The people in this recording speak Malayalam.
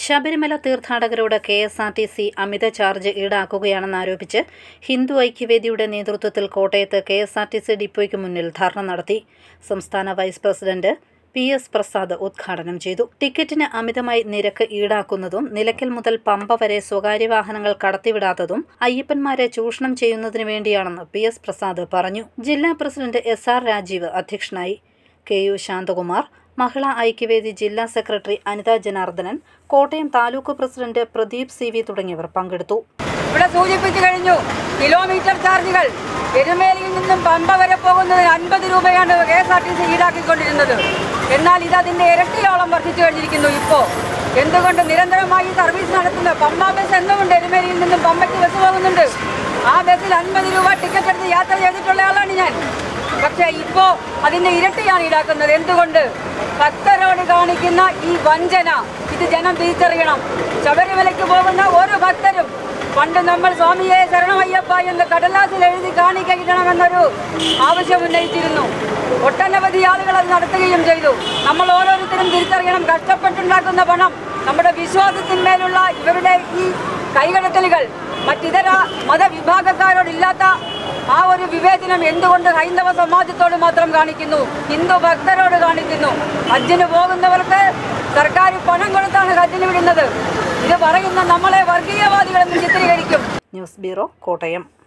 ശബരിമല തീർത്ഥാടകരോട് K S R T C അമിത ചാർജ് ഈടാക്കുകയാണെന്നാരോപിച്ച് ഹിന്ദു ഐക്യവേദിയുടെ നേതൃത്വത്തിൽ കോട്ടയത്ത് K S R T C ഡിപ്പോയ്ക്ക് മുന്നിൽ ധർണ നടത്തി സംസ്ഥാന vice president P S Prasad ഉദ്ഘാടനം ചെയ്തു ടിക്കറ്റിന് അമിതമായി നിരക്ക് ഈടാക്കുന്നതും നിലയ്ക്കൽ മുതൽ പമ്പ വരെ സ്വകാര്യ വാഹനങ്ങൾ കടത്തിവിടാത്തതും അയ്യപ്പന്മാരെ ചൂഷണം ചെയ്യുന്നതിനു വേണ്ടിയാണെന്ന് പി എസ് പ്രസാദ് പറഞ്ഞു ജില്ലാ പ്രസിഡന്റ് എസ് ആർ രാജീവ് അധ്യക്ഷനായി കെ യു ശാന്തകുമാർ മഹിളാ ഐക്യവേദി ജില്ലാ secretary Anitha Janardhanan Kottayam taluk president Pradeep C V തുടങ്ങിയവർ പങ്കെടുത്തു ഇവിടെ സൂചിപ്പിച്ചു കഴിഞ്ഞു കിലോമീറ്റർ ചാർജുകൾ എരുമേലിയിൽ നിന്നും പമ്പ വരെ പോകുന്നതിന് അൻപത് രൂപയാണ് K S R T C ഈടാക്കിക്കൊണ്ടിരുന്നത് എന്നാൽ ഇത് അതിന്റെ ഇരട്ടിയോളം വർദ്ധിച്ചു കഴിഞ്ഞിരിക്കുന്നു ഇപ്പോൾ എന്തുകൊണ്ട് നിരന്തരമായി സർവീസ് നടത്തുന്ന പമ്പ ബസ് എന്നുമുണ്ട് എരുമേലിയിൽ നിന്നും പമ്പയ്ക്ക് ബസ് പോകുന്നുണ്ട് ആ ബസ്സിൽ അൻപത് രൂപ ടിക്കറ്റ് എടുത്ത് യാത്ര ചെയ്തിട്ടുള്ള ആളാണ് ഞാൻ പക്ഷേ ഇപ്പോ അതിന്റെ ഇരട്ടിയാണ് ഈടാക്കുന്നത് എന്തുകൊണ്ട് ഭക്തരോട് കാണിക്കുന്ന ഈ വഞ്ചന ഇത് ജനം തിരിച്ചറിയണം ശബരിമലയ്ക്ക് പോകുന്ന ഓരോ ഭക്തരും പണ്ട് നമ്മൾ സ്വാമിയെ ശരണമയ്യപ്പ എന്ന് കടലാസിൽ എഴുതി കാണിക്കണമെന്നൊരു ആവശ്യം ഉന്നയിച്ചിരുന്നു ഒട്ടനവധി ആളുകൾ അത് നടത്തുകയും ചെയ്തു നമ്മൾ ഓരോരുത്തരും തിരിച്ചറിയണം കഷ്ടപ്പെട്ടുണ്ടാക്കുന്ന പണം നമ്മുടെ വിശ്വാസത്തിന്മേലുള്ള ഇവരുടെ ഈ കൈകടത്തലുകൾ മറ്റിതര മതവിഭാഗക്കാരോടില്ലാത്ത ആ ഒരു വിവേചനം എന്തുകൊണ്ട് ഹൈന്ദവ സമാജത്തോട് മാത്രം കാണിക്കുന്നു ഹിന്ദു ഭക്തരോട് കാണിക്കുന്നു ഹജ്ജിന് പോകുന്നവർക്ക് സർക്കാർ പണം കൊടുത്താണ് ഹജ്ജിന് വിടുന്നത് ഇത് പറയുന്ന നമ്മളെ വർഗീയവാദികളെന്ന് ചിത്രീകരിക്കും ന്യൂസ് ബ്യൂറോ കോട്ടയം